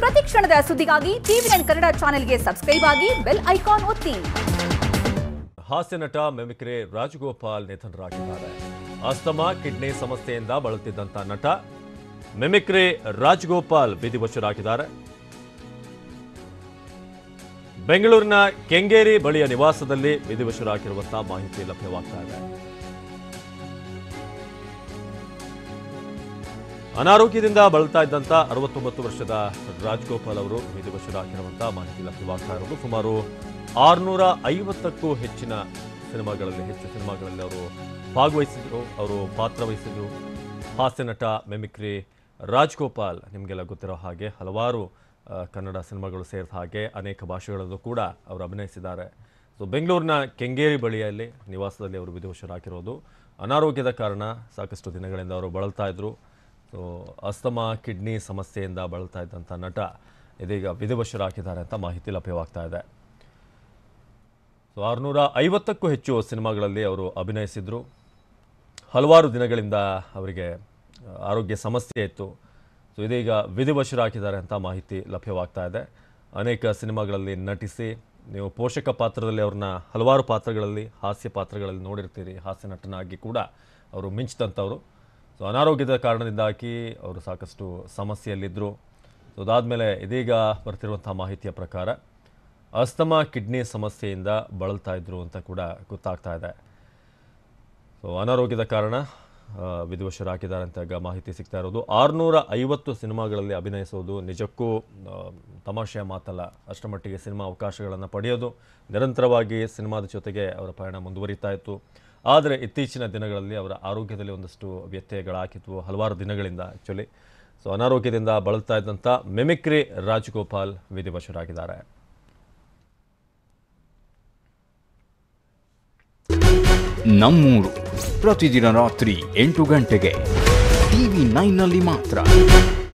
ಪ್ರತಿ ಕ್ಷಣದ ಸುದ್ದಿಗಾಗಿ ಟಿವಿ ನೈನ್ ಕನ್ನಡ ಚಾನೆಲ್ಗೆ ಸಬ್ಸ್ಕ್ರೈಬ್ ಆಗಿ ಬೆಲ್ ಐಕಾನ್ ಒತ್ತಿ ಹಾಸ್ಯ ನಟ ಮೆಮಿಕ್ರಿ ರಾಜಗೋಪಾಲ್ ನಿಧನರಾಗಿದ್ದಾರೆ ಅಸ್ತಮಾ ಕಿಡ್ನಿ ಸಮಸ್ಯೆಯಿಂದ ಬಳಲುತ್ತಿದ್ದಂಥ ನಟ ಮೆಮಿಕ್ರಿ ರಾಜಗೋಪಾಲ್ ವಿಧಿವಶರಾಗಿದ್ದಾರೆ ಬೆಂಗಳೂರಿನ ಕೆಂಗೇರಿ ಬಳಿಯ ನಿವಾಸದಲ್ಲಿ ವಿಧಿವಶರಾಗಿರುವಂತಹ ಮಾಹಿತಿ ಲಭ್ಯವಾಗ್ತಾ ಇದೆ ಅನಾರೋಗ್ಯದಿಂದ ಬಳಲ್ತಾ ಇದ್ದಂಥ ಅರವತ್ತೊಂಬತ್ತು ವರ್ಷದ ರಾಜಗೋಪಾಲ್ ಅವರು ವಿಧಿವಶರಾಗಿರುವಂತಹ ಮಾಹಿತಿ ಲಭ್ಯವಾಗ್ತಾ ಇರೋದು ಸುಮಾರು ಆರುನೂರ ಐವತ್ತಕ್ಕೂ ಹೆಚ್ಚಿನ ಸಿನಿಮಾಗಳಲ್ಲಿ ಹೆಚ್ಚು ಸಿನಿಮಾಗಳಲ್ಲಿ ಅವರು ಭಾಗವಹಿಸಿದ್ರು ಅವರು ಪಾತ್ರವಹಿಸಿದ್ರು ಹಾಸ್ಯ ನಟ ಮೆಮಿಕ್ರಿ ರಾಜ್ಗೋಪಾಲ್ ನಿಮಗೆಲ್ಲ ಗೊತ್ತಿರೋ ಹಾಗೆ ಹಲವಾರು ಆ, ಕನ್ನಡ ಸಿನಿಮಾಗಳು ಸೇರಿದ ಹಾಗೆ ಅನೇಕ ಭಾಷೆಗಳಲ್ಲೂ ಕೂಡ ಅವರು ಅಭಿನಯಿಸಿದ್ದಾರೆ ಸೊ ಬೆಂಗಳೂರಿನ ಕೆಂಗೇರಿ ಬಳಿಯಲ್ಲಿ ನಿವಾಸದಲ್ಲಿ ಅವರು ವಿಧಿವಶರಾಗಿರೋದು ಅನಾರೋಗ್ಯದ ಕಾರಣ ಸಾಕಷ್ಟು ದಿನಗಳಿಂದ ಅವರು ಬಳಲ್ತಾ ಇದ್ರು ಸೊ ಅಸ್ತಮಾ ಕಿಡ್ನಿ ಸಮಸ್ಯೆಯಿಂದ ಬಳಲ್ತಾ ಇದ್ದಂಥ ನಟ ಇದೀಗ ವಿಧಿವಶರಾಗಿದ್ದಾರೆ ಅಂತ ಮಾಹಿತಿ ಲಭ್ಯವಾಗ್ತಾ ಇದೆ ಸೊ ಆರುನೂರ ಐವತ್ತಕ್ಕೂ ಹೆಚ್ಚು ಸಿನಿಮಾಗಳಲ್ಲಿ ಅವರು ಅಭಿನಯಿಸಿದ್ರು ಹಲವಾರು ದಿನಗಳಿಂದ ಅವರಿಗೆ ಆ, ಆರೋಗ್ಯ ಸಮಸ್ಯೆ ಇತ್ತು ಸೊ ಇದೀಗ ವಿಧಿವಶರಾಗಿದ್ದಾರೆ ಅಂತ ಮಾಹಿತಿ ಲಭ್ಯವಾಗ್ತಾ ಇದೆ ಅನೇಕ ಸಿನಿಮಾಗಳಲ್ಲಿ ನಟಿಸಿ ನೀವು ಪೋಷಕ ಪಾತ್ರದಲ್ಲಿ ಅವ್ರನ್ನ ಹಲವಾರು ಪಾತ್ರಗಳಲ್ಲಿ ಹಾಸ್ಯ ಪಾತ್ರಗಳಲ್ಲಿ ನೋಡಿರ್ತೀರಿ ಹಾಸ್ಯ ನಟನಾಗಿ ಕೂಡ ಅವರು ಮಿಂಚಿದಂಥವ್ರು ಸೊ ಅನಾರೋಗ್ಯದ ಕಾರಣದಿಂದಾಗಿ ಅವರು ಸಾಕಷ್ಟು ಸಮಸ್ಯೆಯಲ್ಲಿದ್ದರು ಸೊ ಅದಾದಮೇಲೆ ಇದೀಗ ಬರ್ತಿರುವಂಥ ಮಾಹಿತಿಯ ಪ್ರಕಾರ ಅಸ್ತಮಾ ಕಿಡ್ನಿ ಸಮಸ್ಯೆಯಿಂದ ಬಳಲ್ತಾ ಇದ್ರು ಅಂತ ಕೂಡ ಗೊತ್ತಾಗ್ತಾ ಇದೆ ಸೊ ಅನಾರೋಗ್ಯದ ಕಾರಣ ಆ, ವಿಧಿವಶರಾಗಿದ್ದಾರೆ ಅಂತ ಈಗ ಮಾಹಿತಿ ಸಿಗ್ತಾ ಇರೋದು ಆರುನೂರ ಐವತ್ತು ಸಿನಿಮಾಗಳಲ್ಲಿ ಅಭಿನಯಿಸೋದು ನಿಜಕ್ಕೂ ಆ, ತಮಾಷೆಯ ಮಾತಲ್ಲ ಅಷ್ಟರ ಮಟ್ಟಿಗೆ ಸಿನಿಮಾ ಅವಕಾಶಗಳನ್ನು ಪಡೆಯೋದು ನಿರಂತರವಾಗಿ ಸಿನಿಮಾದ ಜೊತೆಗೆ ಅವರ ಪಯಣ ಮುಂದುವರಿತಾ ಇತ್ತು ಆದರೆ ಇತ್ತೀಚಿನ ದಿನಗಳಲ್ಲಿ ಅವರ ಆರೋಗ್ಯದಲ್ಲಿ ಒಂದಷ್ಟು ವ್ಯತ್ಯಯಗಳಾಗಿದ್ವು ಹಲವಾರು ದಿನಗಳಿಂದ ಆ್ಯಕ್ಚುಲಿ ಸೊ ಅನಾರೋಗ್ಯದಿಂದ ಬಳಲ್ತಾ ಇದ್ದಂಥ ಮೆಮಿಕ್ರಿ ರಾಜಗೋಪಾಲ್ ವಿಧಿವಶರಾಗಿದ್ದಾರೆ ನಮ್ಮೂರು ಪ್ರತಿದಿನ ರಾತ್ರಿ ಎಂಟು ಗಂಟೆಗೆ ಟಿವಿ ನೈನ್ನಲ್ಲಿ ಮಾತ್ರ